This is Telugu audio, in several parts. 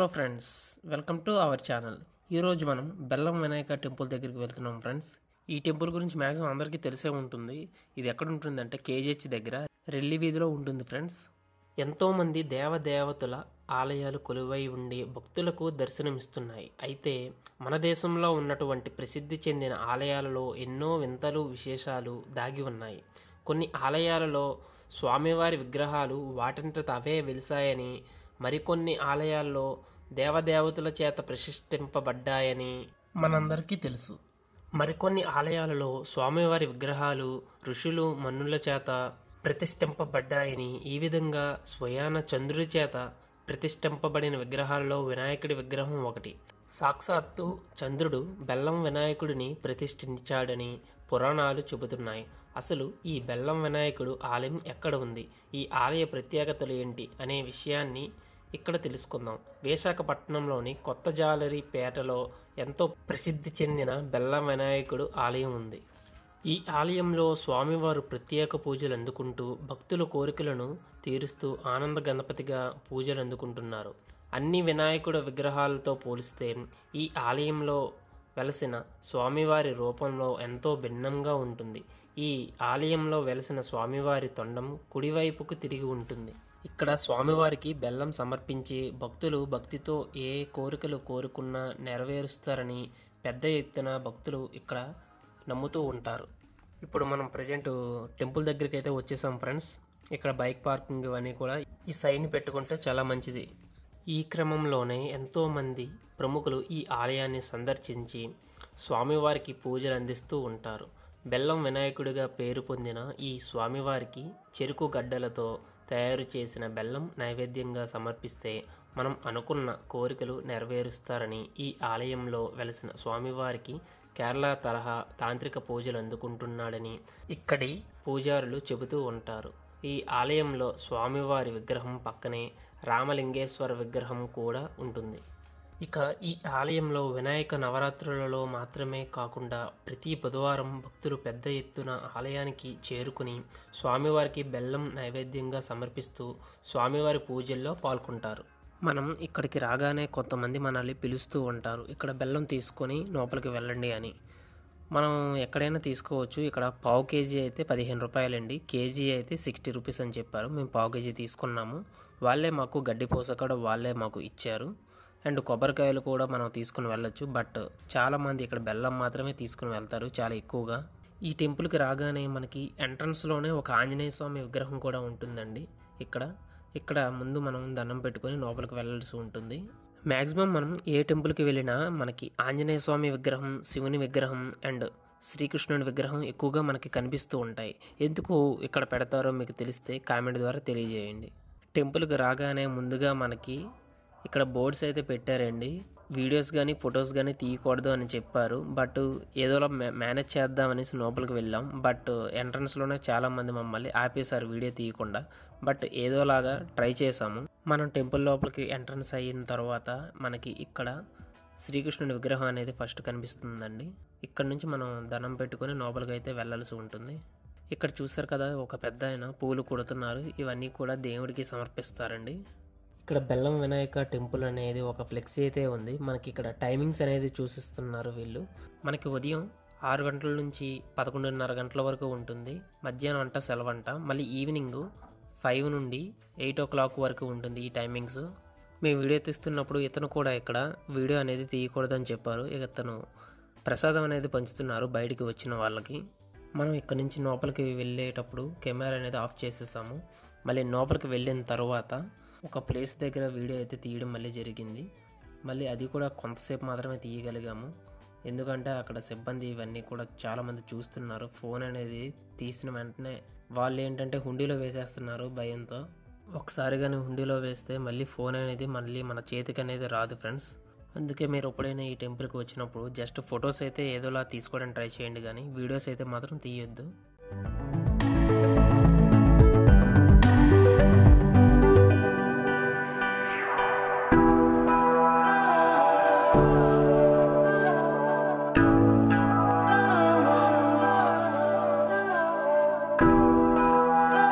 friends welcome to our channel ఈరోజు మనం బెల్లం వినాయక టెంపుల్ దగ్గరికి వెళ్తున్నాం ఫ్రెండ్స్ ఈ టెంపుల్ గురించి మ్యాక్సిమం అందరికీ తెలిసే ఉంటుంది ఇది ఎక్కడ ఉంటుందంటే కేజీహెచ్ దగ్గర రెల్లి వీధిలో ఉంటుంది ఫ్రెండ్స్ ఎంతోమంది దేవదేవతల ఆలయాలు కొలువై ఉండి భక్తులకు దర్శనమిస్తున్నాయి అయితే మన దేశంలో ఉన్నటువంటి ప్రసిద్ధి చెందిన ఆలయాలలో ఎన్నో వింతలు విశేషాలు దాగి ఉన్నాయి కొన్ని ఆలయాలలో స్వామివారి విగ్రహాలు వాటంతట అవే వెలిసాయని మరికొన్ని ఆలయాల్లో దేవదేవతల చేత ప్రతిష్ఠింపబడ్డాయని మనందరికీ తెలుసు మరికొన్ని ఆలయాలలో స్వామివారి విగ్రహాలు ఋషులు మన్నుల చేత ప్రతిష్ఠింపబడ్డాయని ఈ విధంగా స్వయాన చంద్రుడి చేత ప్రతిష్ఠింపబడిన విగ్రహాలలో వినాయకుడి విగ్రహం ఒకటి సాక్షాత్తు చంద్రుడు బెల్లం వినాయకుడిని ప్రతిష్ఠించాడని పురాణాలు చెబుతున్నాయి అసలు ఈ బెల్లం వినాయకుడు ఆలయం ఎక్కడ ఉంది ఈ ఆలయ ప్రత్యేకతలు ఏంటి అనే విషయాన్ని ఇక్కడ తెలుసుకుందాం విశాఖపట్నంలోని కొత్త జాలరి పేటలో ఎంతో ప్రసిద్ధి చెందిన బెల్లం వినాయకుడు ఆలయం ఉంది ఈ ఆలయంలో స్వామివారు ప్రత్యేక పూజలు అందుకుంటూ భక్తుల కోరికలను తీరుస్తూ ఆనంద గణపతిగా పూజలు అందుకుంటున్నారు అన్ని వినాయకుడు విగ్రహాలతో పోలిస్తే ఈ ఆలయంలో వెలసిన స్వామివారి రూపంలో ఎంతో భిన్నంగా ఉంటుంది ఈ ఆలయంలో వెలసిన స్వామివారి తొండం కుడివైపుకు తిరిగి ఉంటుంది ఇక్కడ స్వామివారికి బెల్లం సమర్పించి భక్తులు భక్తితో ఏ కోరికలు కోరుకున్నా నెరవేరుస్తారని పెద్ద ఎత్తున భక్తులు ఇక్కడ నమ్ముతూ ఉంటారు ఇప్పుడు మనం ప్రజెంట్ టెంపుల్ దగ్గరికి అయితే వచ్చేసాం ఫ్రెండ్స్ ఇక్కడ బైక్ పార్కింగ్ ఇవన్నీ కూడా ఈ సైడ్ని పెట్టుకుంటే చాలా మంచిది ఈ క్రమంలోనే ఎంతోమంది ప్రముఖులు ఈ ఆలయాన్ని సందర్శించి స్వామివారికి పూజలు అందిస్తూ ఉంటారు బెల్లం వినాయకుడిగా పేరు పొందిన ఈ స్వామివారికి చెరుకు గడ్డలతో తయారు చేసిన బెల్లం నైవేద్యంగా సమర్పిస్తే మనం అనుకున్న కోరికలు నెరవేరుస్తారని ఈ ఆలయంలో వెలసిన స్వామివారికి కేరళ తరహా తాంత్రిక పూజలు అందుకుంటున్నాడని ఇక్కడి పూజారులు చెబుతూ ఉంటారు ఈ ఆలయంలో స్వామివారి విగ్రహం పక్కనే రామలింగేశ్వర విగ్రహం కూడా ఉంటుంది ఇక ఈ ఆలయంలో వినాయక నవరాత్రులలో మాత్రమే కాకుండా ప్రతి బుధవారం భక్తులు పెద్ద ఎత్తున ఆలయానికి చేరుకుని స్వామివారికి బెల్లం నైవేద్యంగా సమర్పిస్తూ స్వామివారి పూజల్లో పాల్గొంటారు మనం ఇక్కడికి రాగానే కొంతమంది మనల్ని పిలుస్తూ ఉంటారు ఇక్కడ బెల్లం తీసుకొని లోపలికి వెళ్ళండి అని మనం ఎక్కడైనా తీసుకోవచ్చు ఇక్కడ పావు కేజీ అయితే పదిహేను రూపాయలండి కేజీ అయితే సిక్స్టీ రూపీస్ అని చెప్పారు మేము పావు కేజీ తీసుకున్నాము వాళ్ళే మాకు గడ్డి పూస కూడా వాళ్ళే మాకు ఇచ్చారు అండ్ కొబ్బరికాయలు కూడా మనం తీసుకుని వెళ్ళొచ్చు బట్ చాలామంది ఇక్కడ బెల్లం మాత్రమే తీసుకుని వెళ్తారు చాలా ఎక్కువగా ఈ టెంపుల్కి రాగానే మనకి ఎంట్రన్స్లోనే ఒక ఆంజనేయ స్వామి విగ్రహం కూడా ఉంటుందండి ఇక్కడ ఇక్కడ ముందు మనం దండం పెట్టుకొని లోపలికి వెళ్ళాల్సి ఉంటుంది మ్యాక్సిమం మనం ఏ టెంపుల్కి వెళ్ళినా మనకి ఆంజనేయ స్వామి విగ్రహం శివుని విగ్రహం అండ్ శ్రీకృష్ణుని విగ్రహం ఎక్కువగా మనకి కనిపిస్తూ ఉంటాయి ఎందుకు ఇక్కడ పెడతారో మీకు తెలిస్తే కామెంట్ ద్వారా తెలియజేయండి టెంపుల్కి రాగానే ముందుగా మనకి ఇక్కడ బోర్డ్స్ అయితే పెట్టారండి వీడియోస్ కానీ ఫొటోస్ కానీ తీయకూడదు అని చెప్పారు బట్ ఏదోలా మే- మేనేజ్ చేద్దామనేసి లోపలికి వెళ్ళాం బట్ ఎంట్రన్స్లోనే చాలామంది మమ్మల్ని ఆపేశారు వీడియో తీయకుండా బట్ ఏదోలాగా ట్రై చేసాము మనం టెంపుల్ లోపలికి ఎంట్రన్స్ అయిన తర్వాత మనకి ఇక్కడ శ్రీకృష్ణుని విగ్రహం అనేది ఫస్ట్ కనిపిస్తుందండి ఇక్కడ నుంచి మనం దండం పెట్టుకొని లోపలికి అయితే వెళ్ళాల్సి ఉంటుంది ఇక్కడ చూసారు కదా ఒక పెద్ద ఆయన పూలు కుడుతున్నారు ఇవన్నీ కూడా దేవుడికి సమర్పిస్తారండి ఇక్కడ బెల్లం వినాయక టెంపుల్ అనేది ఒక ఫ్లెక్సీ అయితే ఉంది మనకి ఇక్కడ టైమింగ్స్ అనేది చూసిస్తున్నారు వీళ్ళు మనకి ఉదయం ఆరు గంటల నుంచి పదకొండున్నర గంటల వరకు ఉంటుంది మధ్యాహ్నం అంట సెలవంట మళ్ళీ ఈవినింగ్ ఫైవ్ నుండి ఎయిట్ ఓ క్లాక్ వరకు ఉంటుంది ఈ టైమింగ్స్ మేము వీడియో తీస్తున్నప్పుడు ఇతను కూడా ఇక్కడ వీడియో అనేది తీయకూడదని చెప్పారు ఇక ఇతను ప్రసాదం అనేది పంచుతున్నారు బయటికి వచ్చిన వాళ్ళకి మనం ఇక్కడ నుంచి లోపలికి వెళ్ళేటప్పుడు కెమెరా అనేది ఆఫ్ చేసేసాము మళ్ళీ లోపలికి వెళ్ళిన తర్వాత ఒక ప్లేస్ దగ్గర వీడియో అయితే తీయడం మళ్ళీ జరిగింది మళ్ళీ అది కూడా కొంతసేపు మాత్రమే తీయగలిగాము ఎందుకంటే అక్కడ సిబ్బంది ఇవన్నీ కూడా చాలామంది చూస్తున్నారు ఫోన్ అనేది తీసిన వెంటనే వాళ్ళు ఏంటంటే హుండీలో వేసేస్తున్నారు భయంతో ఒకసారి కానీ హుండీలో వేస్తే మళ్ళీ ఫోన్ అనేది మళ్ళీ మన చేతికి అనేది రాదు ఫ్రెండ్స్ అందుకే మీరు ఎప్పుడైనా ఈ టెంపుల్కి వచ్చినప్పుడు జస్ట్ ఫొటోస్ అయితే ఏదోలా తీసుకోవడానికి ట్రై చేయండి కానీ వీడియోస్ అయితే మాత్రం తీయొద్దు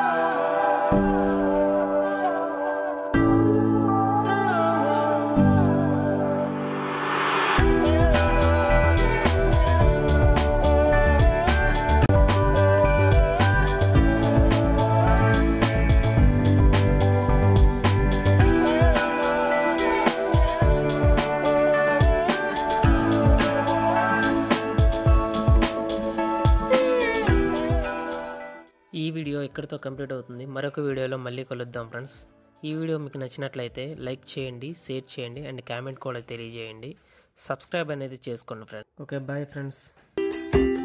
ఆ ఈ వీడియో ఇక్కడితో కంప్లీట్ అవుతుంది మరొక వీడియోలో మళ్ళీ కలుద్దాం ఫ్రెండ్స్ ఈ వీడియో మీకు నచ్చినట్లయితే లైక్ చేయండి షేర్ చేయండి అండ్ కామెంట్ కూడా తెలియజేయండి సబ్స్క్రైబ్ అనేది చేసుకోండి ఫ్రెండ్స్ ఓకే బాయ్ ఫ్రెండ్స్